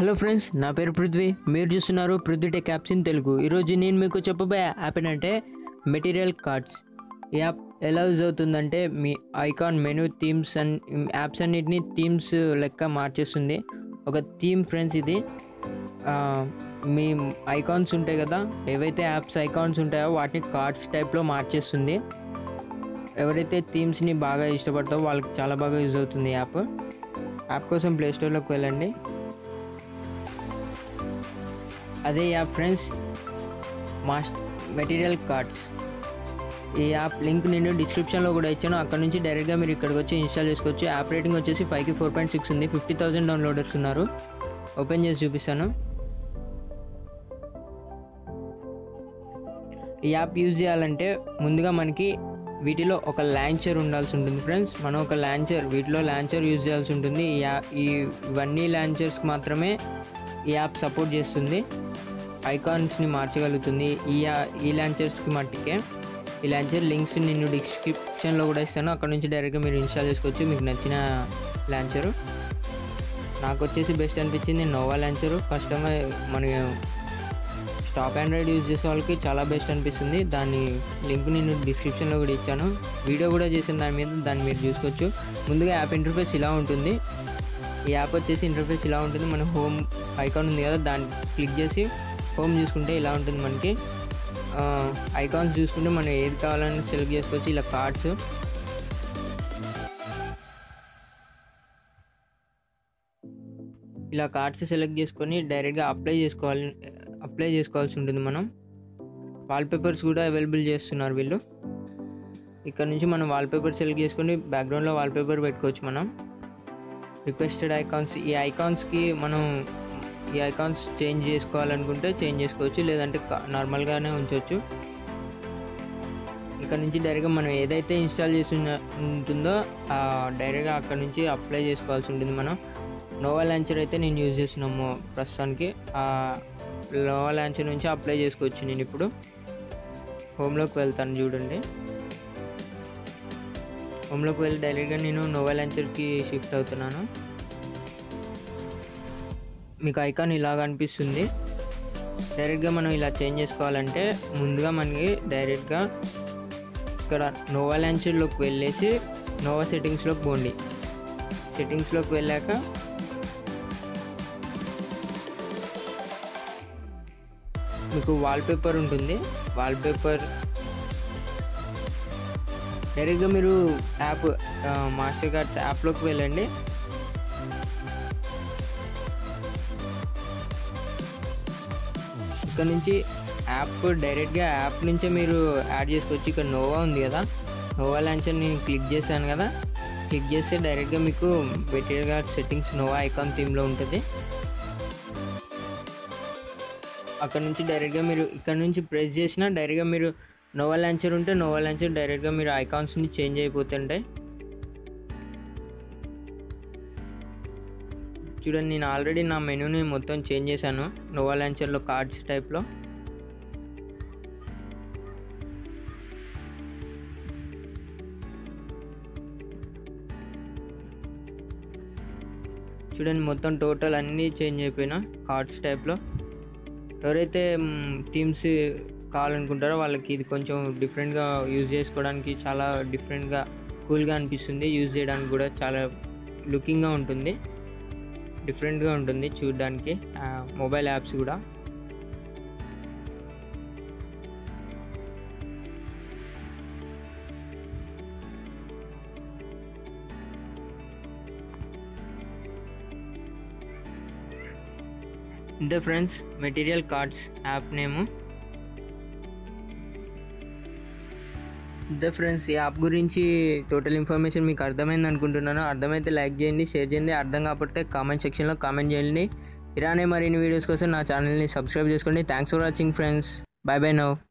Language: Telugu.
హలో ఫ్రెండ్స్ నా పేరు పృథ్వీ మీరు చూస్తున్నారు Prithvi tech apps in Telugu ఈరోజు నేను మీకు చెప్పబోయే యాప్ ఏంటంటే మెటీరియల్ కార్డ్స్ ఈ యాప్ ఎలా యూజ్ అవుతుందంటే మీ icon menu themes and apps అన్నిటిని థీమ్స్ లెక్క మార్చేస్తుంది ఒక థీమ్ ఫ్రెండ్స్ ఇది ఆ, మీ ఐకాన్స్ ఉంటాయి కదా ఏవైతే యాప్స్ ఐకాన్స్ ఉంటాయో వాటిని కార్డ్స్ టైప్లో మార్చేస్తుంది ఎవరైతే థీమ్స్ని బాగా ఇష్టపడతారో వాళ్ళకి చాలా బాగా యూజ్ అవుతుంది ఈ యాప్ యాప్ కోసం ప్లే స్టోర్లోకి వెళ్ళండి అదే యాప్ ఫ్రెండ్స్ మాస్ మెటీరియల్ కార్డ్స్ ఈ యాప్ లింక్ నేను డిస్క్రిప్షన్లో కూడా ఇచ్చాను అక్కడ నుంచి డైరెక్ట్గా మీరు ఇక్కడికి వచ్చి ఇన్స్టాల్ చేసుకోవచ్చు యాప్ రేటింగ్ వచ్చేసి ఫైవ్కి ఫోర్ పాయింట్ సిక్స్ ఉంది ఫిఫ్టీ థౌసండ్ డౌన్లోడర్స్ ఉన్నారు ఓపెన్ చేసి చూపిస్తాను ఈ యాప్ యూజ్ చేయాలంటే ముందుగా మనకి వీటిలో ఒక లాంచర్ ఉండాల్సి ఉంటుంది ఫ్రెండ్స్ మనం ఒక లాంచర్ వీటిలో లాంచర్ యూజ్ చేయాల్సి ఉంటుంది ఈ యా- ఈ ఇవన్నీ లాంచర్స్కి మాత్రమే ఈ యాప్ సపోర్ట్ చేస్తుంది ఐకాన్స్ని మార్చగలుగుతుంది ఈ యా- ఈ లాంచర్స్కి మట్టికే ఈ లాంచర్ లింక్స్ నేను డిస్క్రిప్షన్లో కూడా ఇస్తాను అక్కడ నుంచి డైరెక్ట్గా మీరు ఇన్స్టాల్ చేసుకోవచ్చు మీకు నచ్చిన లాంచరు నాకు వచ్చేసి బెస్ట్ అనిపించింది నోవా లాంచరు కస్టమర్ మన స్టాక్ ఆండ్రాయిడ్ యూజ్ చేసే వాళ్ళకి చాలా బెస్ట్ అనిపిస్తుంది దాని లింక్ నేను డిస్క్రిప్షన్లో కూడా ఇచ్చాను వీడియో కూడా చేసిన దాని మీద దాన్ని మీరు చూసుకోవచ్చు ముందుగా యాప్ ఇంటర్ఫేస్ ఇలా ఉంటుంది ఈ యాప్ వచ్చేసి ఇంటర్ఫేస్ ఇలా ఉంటుంది మన హోమ్ ఐకాన్ ఉంది కదా దాన్ని క్లిక్ చేసి హోమ్ చూసుకుంటే ఇలా ఉంటుంది మనకి ఐకాన్స్ చూసుకుంటే మనం ఏది కావాలని సెలెక్ట్ చేసుకోవచ్చు ఇలా కార్డ్స్ ఇలా కార్డ్స్ సెలెక్ట్ చేసుకొని డైరెక్ట్గా అప్లై చేసుకోవాలి అప్లై చేసుకోవాల్సి ఉంటుంది మనం వాల్పేపర్స్ కూడా అవైలబుల్ చేస్తున్నారు వీళ్ళు ఇక్కడ నుంచి మనం వాల్పేపర్ సెలెక్ట్ చేసుకొని బ్యాక్గ్రౌండ్లో వాల్పేపర్ పెట్టుకోవచ్చు మనం రిక్వెస్టెడ్ ఐకాన్స్ ఈ ఐకాన్స్కి మనం ఈ ఐకాన్స్ చేంజ్ చేసుకోవాలనుకుంటే చేంజ్ చేసుకోవచ్చు లేదంటే నార్మల్గానే ఉంచవచ్చు ఇక్కడ నుంచి డైరెక్ట్గా మనం ఏదైతే ఇన్స్టాల్ చేసి ఉన్న- ఉంటుందో ఆ డైరెక్ట్గా అక్కడ నుంచి అప్లై చేసుకోవాల్సి ఉంటుంది మనం నోవా లాంచర్ అయితే నేను యూజ్ చేస్తున్నాము ప్రస్తుతానికి ఆ నోవా లాంచర్ నుంచి అప్లై చేసుకోవచ్చు నేను ఇప్పుడు హోమ్లోకి వెళ్తాను చూడండి హోమ్లోకి వెళ్ళి డైరెక్ట్గా నేను నోవా లాంచర్కి షిఫ్ట్ అవుతున్నాను మీకు ఐకాన్ ఇలాగ అనిపిస్తుంది డైరెక్ట్గా మనం ఇలా చేంజ్ చేసుకోవాలంటే ముందుగా మనకి డైరెక్ట్గా ఇక్కడ నోవా లాంచర్లోకి వెళ్ళేసి నోవా సెట్టింగ్స్లోకి పోండి సెట్టింగ్స్లోకి వెళ్ళాక మీకు వాల్పేపర్ ఉంటుంది వాల్పేపర్ డైరెక్ట్గా మీరు యాప్ మాస్టర్ కార్డ్స్ యాప్లోకి వెళ్ళండి ఇక్కడ నుంచి యాప్ డైరెక్ట్గా యాప్ నుంచే మీరు యాడ్ చేసుకోవచ్చు ఇక్కడ నోవా ఉంది కదా నోవా లాంచర్ నేను క్లిక్ చేశాను కదా క్లిక్ చేస్తే డైరెక్ట్గా మీకు material card settings Nova icon థీమ్లో ఉంటుంది అక్కడ నుంచి డైరెక్ట్గా మీరు ఇక్కడ నుంచి ప్రెస్ చేసినా డైరెక్ట్గా మీరు నోవా లాంచర్ ఉంటే నోవా లాంచర్ డైరెక్ట్గా మీరు ఐకాన్స్ని చేంజ్ అయిపోతుంటాయి చూడండి నేను ఆల్రెడీ నా మెనూని మొత్తం చేంజ్ చేశాను నోవా లాంచర్లో కార్డ్స్ టైప్లో చూడండి మొత్తం టోటల్ అన్నీ చేంజ్ అయిపోయినా కార్డ్స్ టైప్లో ఎవరైతే థీమ్స్ కావాలనుకుంటారో వాళ్ళకి ఇది కొంచెం డిఫరెంట్గా యూజ్ చేసుకోవడానికి చాలా డిఫరెంట్గా కూల్గా అనిపిస్తుంది యూజ్ చేయడానికి కూడా చాలా లుకింగ్గా ఉంటుంది డిఫరెంట్గా ఉంటుంది చూడడానికి మొబైల్ యాప్స్ కూడా ఇంతే ఫ్రెండ్స్ మెటీరియల్ కార్డ్స్ యాప్ నేము ఇంతే ఫ్రెండ్స్ ఈ యాప్ గురించి టోటల్ ఇన్ఫర్మేషన్ మీకు అర్థమైంది అనుకుంటున్నాను అర్థమైతే లైక్ చేయండి షేర్ చేయండి అర్థం కాకపోతే కామెంట్ సెక్షన్లో కామెంట్ చేయండి ఇలానే మరిన్ని వీడియోస్ కోసం నా ఛానల్ని సబ్స్క్రైబ్ చేసుకోండి thanks for watching friends bye bye now